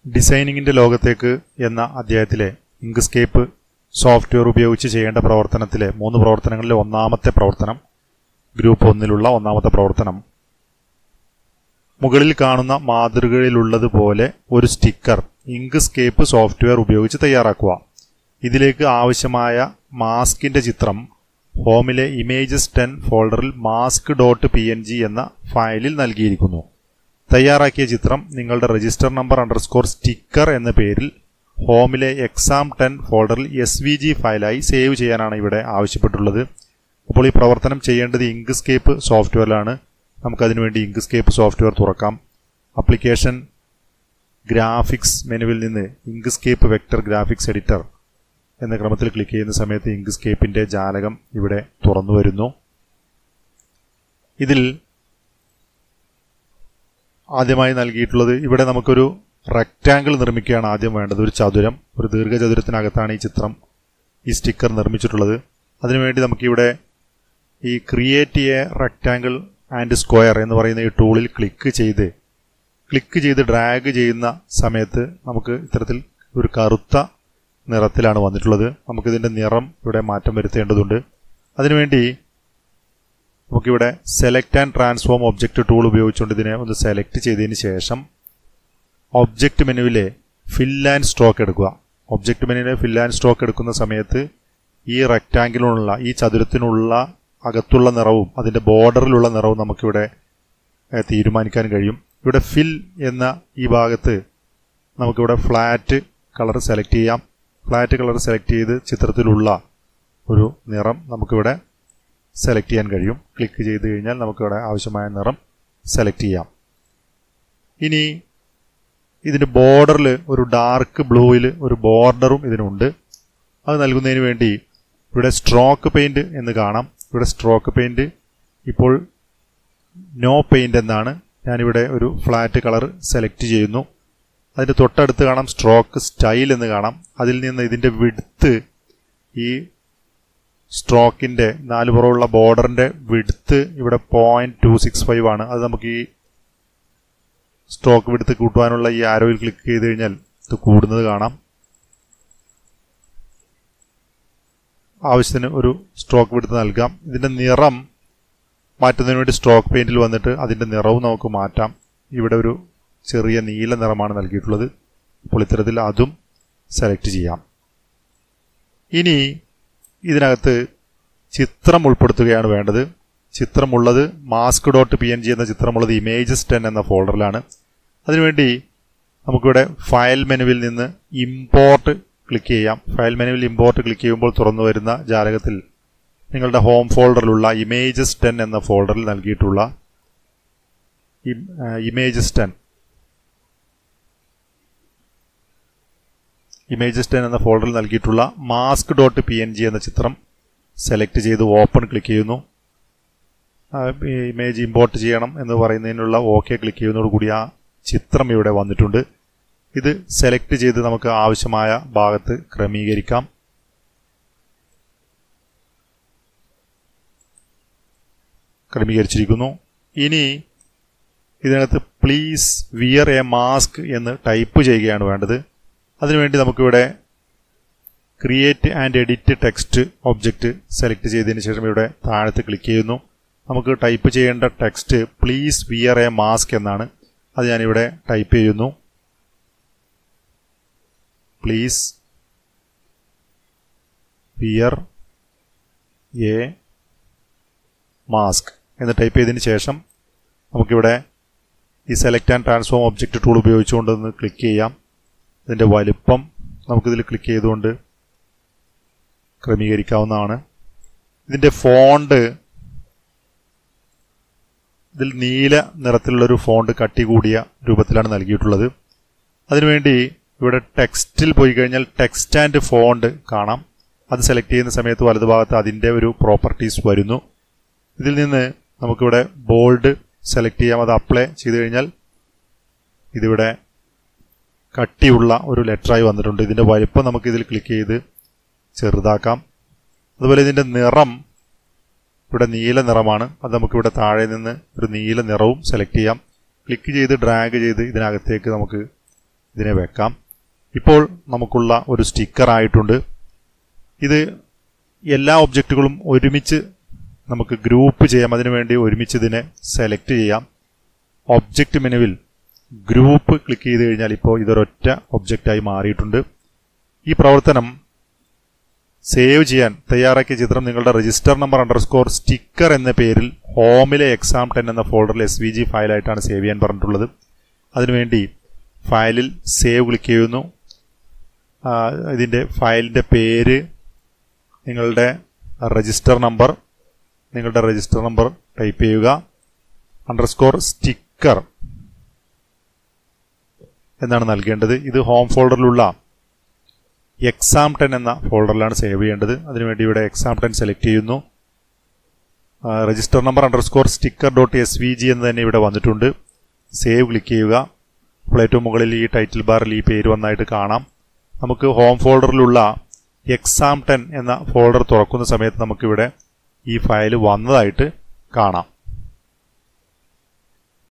ഡിസൈനിങ്ങിന്റെ ലോകത്തേക്ക് എന്ന അധ്യായത്തിലെ ഇങ്ക്സ്കേപ്പ് സോഫ്റ്റ്വെയർ ഉപയോഗിച്ച് ചെയ്യേണ്ട പ്രവർത്തനത്തിലെ മൂന്ന് പ്രവർത്തനങ്ങളിലെ ഒന്നാമത്തെ പ്രവർത്തനം ഗ്രൂപ്പ് ഒന്നിലുള്ള ഒന്നാമത്തെ പ്രവർത്തനം മുകളിൽ കാണുന്ന മാതൃകയിലുള്ളതുപോലെ ഒരു സ്റ്റിക്കർ ഇങ്ക്സ്കേപ്പ് സോഫ്റ്റ്വെയർ ഉപയോഗിച്ച് തയ്യാറാക്കുക ഇതിലേക്ക് ആവശ്യമായ മാസ്കിന്റെ ചിത്രം ഹോമിലെ ഇമേജസ് ടെൻ ഫോൾഡറിൽ mask dot P N G എന്ന ഫയലിൽ നൽകിയിരിക്കുന്നു തയ്യാറാക്കിയ ചിത്രം നിങ്ങളുടെ രജിസ്റ്റർ നമ്പർ അണ്ടർസ്കോർ സ്റ്റിക്കർ എന്ന പേരിൽ ഹോമിലെ എക്സാം ടെൻ ഫോൾഡറിൽ എസ് വി ജി ഫയലായി സേവ് ചെയ്യാനാണ് ഇവിടെ ആവശ്യപ്പെട്ടുള്ളത് അപ്പോൾ ഈ പ്രവർത്തനം ചെയ്യേണ്ടത് ഇങ്ക്സ്കേപ്പ് സോഫ്റ്റ്വെയറിലാണ് നമുക്കതിനു വേണ്ടി ഇങ്ക്സ്കേപ്പ് സോഫ്റ്റ്വെയർ തുറക്കാം അപ്ലിക്കേഷൻ ഗ്രാഫിക്സ് മെനുവിൽ നിന്ന് ഇങ്ക്സ്കേപ്പ് വെക്ടർ ഗ്രാഫിക്സ് എഡിറ്റർ എന്ന ക്രമത്തിൽ ക്ലിക്ക് ചെയ്യുന്ന സമയത്ത് ഇങ്ക്സ്കേപ്പിന്റെ ജാലകം ഇവിടെ തുറന്നു വരുന്നു ഇതിൽ ആദ്യമായി നൽകിയിട്ടുള്ളത് ഇവിടെ നമുക്കൊരു റെക്റ്റാങ്കിൾ നിർമ്മിക്കുകയാണ് ആദ്യം വേണ്ടത് ഒരു ചതുരം ഒരു ദീർഘചതുരത്തിനകത്താണ് ഈ ചിത്രം ഈ സ്റ്റിക്കർ നിർമ്മിച്ചിട്ടുള്ളത് അതിനുവേണ്ടി നമുക്കിവിടെ ഈ create a rectangle and square എന്ന് പറയുന്ന ഈ ടൂളിൽ ക്ലിക്ക് ചെയ്ത് ക്ലിക്ക് ചെയ്ത് ഡ്രാഗ് ചെയ്യുന്ന സമയത്ത് നമുക്ക് ഇത്തരത്തിൽ ഒരു കറുത്ത നിറത്തിലാണ് വന്നിട്ടുള്ളത് നമുക്കിതിൻ്റെ നിറം ഇവിടെ മാറ്റം വരുത്തേണ്ടതുണ്ട് അതിനുവേണ്ടി നമുക്കിവിടെ select and transform object tool ഉപയോഗിച്ചുകൊണ്ട് ഇതിനെ ഒന്ന് സെലക്ട് ചെയ്തതിന് ശേഷം ഒബ്ജക്റ്റ് മെനുവിലെ ഫിൽ ആൻഡ് സ്ട്രോക്ക് എടുക്കുക ഒബ്ജക്റ്റ് മെനുവിലെ ഫിൽ ആൻഡ് സ്ട്രോക്ക് എടുക്കുന്ന സമയത്ത് ഈ റെക്റ്റാങ്കിളിനുള്ള ഈ ചതുരത്തിനുള്ള അകത്തുള്ള നിറവും അതിൻ്റെ ബോർഡറിലുള്ള നിറവും നമുക്കിവിടെ ഏഹ്, തീരുമാനിക്കാൻ കഴിയും ഇവിടെ ഫിൽ എന്ന ഈ ഭാഗത്ത് നമുക്കിവിടെ ഫ്ലാറ്റ് കളർ സെലക്ട് ചെയ്യാം ഫ്ലാറ്റ് കളർ സെലക്ട് ചെയ്ത് ചിത്രത്തിലുള്ള ഒരു നിറം നമുക്കിവിടെ സെലക്ട് ചെയ്യാൻ കഴിയും ക്ലിക്ക് ചെയ്ത് കഴിഞ്ഞാൽ നമുക്കിവിടെ ആവശ്യമായ നിറം സെലക്ട് ചെയ്യാം ഇനി ഇതിൻ്റെ ബോർഡറിൽ ഒരു ഡാർക്ക് ബ്ലൂയിൽ ഒരു ബോർഡറും ഇതിനുണ്ട് അത് നൽകുന്നതിന് വേണ്ടി ഇവിടെ സ്ട്രോക്ക് പെയിന്റ് എന്ന് കാണാം ഇവിടെ സ്ട്രോക്ക് പെയിന്റ് ഇപ്പോൾ നോ പെയിന്റ് എന്നാണ് ഞാനിവിടെ ഒരു ഫ്ലാറ്റ് കളർ സെലക്ട് ചെയ്യുന്നു അതിൻ്റെ തൊട്ടടുത്ത് കാണാം സ്ട്രോക്ക് സ്റ്റൈൽ എന്ന് കാണാം അതിൽ നിന്ന് ഇതിൻ്റെ വിഡ്ത്ത് ഈ സ്ട്രോക്കിന്റെ നാല് പുറമുള്ള ബോർഡറിന്റെ വിഡ്ത്ത് ഇവിടെ പോയിന്റ് ടു സിക്സ് ഫൈവ് ആണ് അത് നമുക്ക് ഈ സ്ട്രോക്ക് വിഡ്ത്ത് കൂട്ടുവാനുള്ള ഈ ആരോയിൽ ക്ലിക്ക് ചെയ്ത് കഴിഞ്ഞാൽ ഇത് കൂടുന്നത് കാണാം ആവശ്യത്തിന് ഒരു സ്ട്രോക്ക് വിഡ്ത്ത് നൽകാം ഇതിന്റെ നിറം മാറ്റുന്നതിന് വേണ്ടി സ്ട്രോക്ക് പെയിന്റിൽ വന്നിട്ട് അതിന്റെ നിറവും നമുക്ക് മാറ്റാം ഇവിടെ ഒരു ചെറിയ നീല നിറമാണ് നൽകിയിട്ടുള്ളത് അപ്പോൾ ഇത്തരത്തിൽ അതും സെലക്ട് ചെയ്യാം ഇനി ഇതിനകത്ത് ചിത്രം ഉൾപ്പെടുത്തുകയാണ് വേണ്ടത് ചിത്രമുള്ളത് mask dot P N G എന്ന ചിത്രമുള്ളത് ഇമേജസ് ടെൻ എന്ന ഫോൾഡറിലാണ് അതിനുവേണ്ടി നമുക്കിവിടെ ഫയൽ മെനുവിൽ നിന്ന് ഇമ്പോർട്ട് ക്ലിക്ക് ചെയ്യാം ഫയൽ മെനുവിൽ ഇമ്പോർട്ട് ക്ലിക്ക് ചെയ്യുമ്പോൾ തുറന്നു വരുന്ന ജാലകത്തിൽ നിങ്ങളുടെ ഹോം ഫോൾഡറിലുള്ള ഇമേജസ് ടെൻ എന്ന ഫോൾഡറിൽ നൽകിയിട്ടുള്ള ഇമേജസ് ടെൻ ഇമേജസ് ടെൻ എന്ന ഫോൾഡറിൽ നൽകിയിട്ടുള്ള mask dot P N G എന്ന ചിത്രം സെലക്ട് ചെയ്ത് ഓപ്പൺ ക്ലിക്ക് ചെയ്യുന്നു ആ, ഈ ഇമേജ് ഇമ്പോർട്ട് ചെയ്യണം എന്ന് പറയുന്നതിനുള്ള ഓക്കെ ക്ലിക്ക് ചെയ്യുന്നതോടുകൂടി ആ ചിത്രം ഇവിടെ വന്നിട്ടുണ്ട് ഇത് സെലക്ട് ചെയ്ത് നമുക്ക് ആവശ്യമായ ഭാഗത്ത് ക്രമീകരിക്കാം ക്രമീകരിച്ചിരിക്കുന്നു ഇനി ഇതിനകത്ത് പ്ലീസ് വിയർ എ മാസ്ക് എന്ന് ടൈപ്പ് ചെയ്യുകയാണ് വേണ്ടത് അതിനുവേണ്ടി നമുക്കിവിടെ create and edit text object select ചെയ്തതിന് ശേഷം ഇവിടെ താഴത്ത് ക്ലിക്ക് ചെയ്യുന്നു നമുക്ക് ടൈപ്പ് ചെയ്യേണ്ട text please wear a mask എന്നാണ് അത് ഞാനിവിടെ ടൈപ്പ് ചെയ്യുന്നു പ്ലീസ് വിയർ എ മാസ്ക് എന്ന് ടൈപ്പ് ചെയ്തതിന് ശേഷം നമുക്കിവിടെ ഈ select and transform object tool ഉപയോഗിച്ചുകൊണ്ട് ഒന്ന് ക്ലിക്ക് ചെയ്യാം ഇതിൻ്റെ വലിപ്പം നമുക്കിതിൽ ക്ലിക്ക് ചെയ്തുകൊണ്ട് ക്രമീകരിക്കാവുന്നതാണ് ഇതിൻ്റെ ഫോണ്ട് ഇതിൽ നീല നിറത്തിലുള്ളൊരു ഫോണ്ട് കട്ടി കൂടിയ രൂപത്തിലാണ് നൽകിയിട്ടുള്ളത് അതിനുവേണ്ടി ഇവിടെ ടെക്സ്റ്റിൽ പോയി കഴിഞ്ഞാൽ ടെക്സ്റ്റ് ആൻഡ് ഫോണ്ട് കാണാം അത് സെലക്ട് ചെയ്യുന്ന സമയത്ത് വലതുഭാഗത്ത് അതിൻ്റെ ഒരു പ്രോപ്പർട്ടീസ് വരുന്നു ഇതിൽ നിന്ന് നമുക്കിവിടെ ബോൾഡ് സെലക്ട് ചെയ്യാം അത് അപ്ലൈ ചെയ്ത് കഴിഞ്ഞാൽ ഇതിവിടെ കട്ടിയുള്ള ഒരു ലെറ്ററായി വന്നിട്ടുണ്ട് ഇതിൻ്റെ വലിപ്പം നമുക്ക് ഇതിൽ ക്ലിക്ക് ചെയ്ത് ചെറുതാക്കാം അതുപോലെ ഇതിൻ്റെ നിറം ഇവിടെ നീല നിറമാണ് അത് നമുക്കിവിടെ താഴെ നിന്ന് ഒരു നീല നിറവും സെലക്ട് ചെയ്യാം ക്ലിക്ക് ചെയ്ത് ഡ്രാഗ് ചെയ്ത് ഇതിനകത്തേക്ക് നമുക്ക് ഇതിനെ വെക്കാം ഇപ്പോൾ നമുക്കുള്ള ഒരു സ്റ്റിക്കർ ആയിട്ടുണ്ട് ഇത് എല്ലാ ഒബ്ജക്റ്റുകളും ഒരുമിച്ച് നമുക്ക് ഗ്രൂപ്പ് ചെയ്യാം അതിനുവേണ്ടി ഒരുമിച്ച് ഇതിനെ സെലക്ട് ചെയ്യാം ഒബ്ജക്റ്റ് മെനുവിൽ ഗ്രൂപ്പ് ക്ലിക്ക് ചെയ്ത് കഴിഞ്ഞാൽ ഇപ്പോൾ ഇതൊരൊറ്റ ഒബ്ജക്റ്റായി മാറിയിട്ടുണ്ട് ഈ പ്രവർത്തനം സേവ് ചെയ്യാൻ തയ്യാറാക്കിയ ചിത്രം നിങ്ങളുടെ രജിസ്റ്റർ നമ്പർ അണ്ടർസ്കോർ സ്റ്റിക്കർ എന്ന പേരിൽ ഹോമിലെ എക്സാം ടെൻ എന്ന ഫോൾഡറിൽ എസ് വി ജി ഫയലായിട്ടാണ് സേവ് ചെയ്യാൻ പറഞ്ഞിട്ടുള്ളത് അതിനുവേണ്ടി ഫയലിൽ സേവ് ക്ലിക്ക് ചെയ്യുന്നു ആ, ഇതിൻ്റെ ഫയലിൻ്റെ പേര് നിങ്ങളുടെ രജിസ്റ്റർ നമ്പർ നിങ്ങളുടെ രജിസ്റ്റർ നമ്പർ ടൈപ്പ് ചെയ്യുക അണ്ടർസ്കോർ സ്റ്റിക്കർ എന്നാണ് നൽകേണ്ടത് ഇത് ഹോം ഫോൾഡറിലുള്ള എക്സാം ടെൻ എന്ന ഫോൾഡറിലാണ് സേവ് ചെയ്യേണ്ടത് അതിനുവേണ്ടി ഇവിടെ എക്സാം ടെൻ സെലക്ട് ചെയ്യുന്നു register number underscore sticker dot S V G എന്ന് തന്നെ ഇവിടെ വന്നിട്ടുണ്ട് സേവ് ക്ലിക്ക് ചെയ്യുക അപ്പോൾ ഏറ്റവും മുകളിൽ ഈ ടൈറ്റിൽ ബാറിൽ ഈ പേര് വന്നായിട്ട് കാണാം നമുക്ക് ഹോം ഫോൾഡറിലുള്ള എക്സാം ടെൻ എന്ന ഫോൾഡർ തുറക്കുന്ന സമയത്ത് നമുക്കിവിടെ ഈ ഫയൽ വന്നതായിട്ട് കാണാം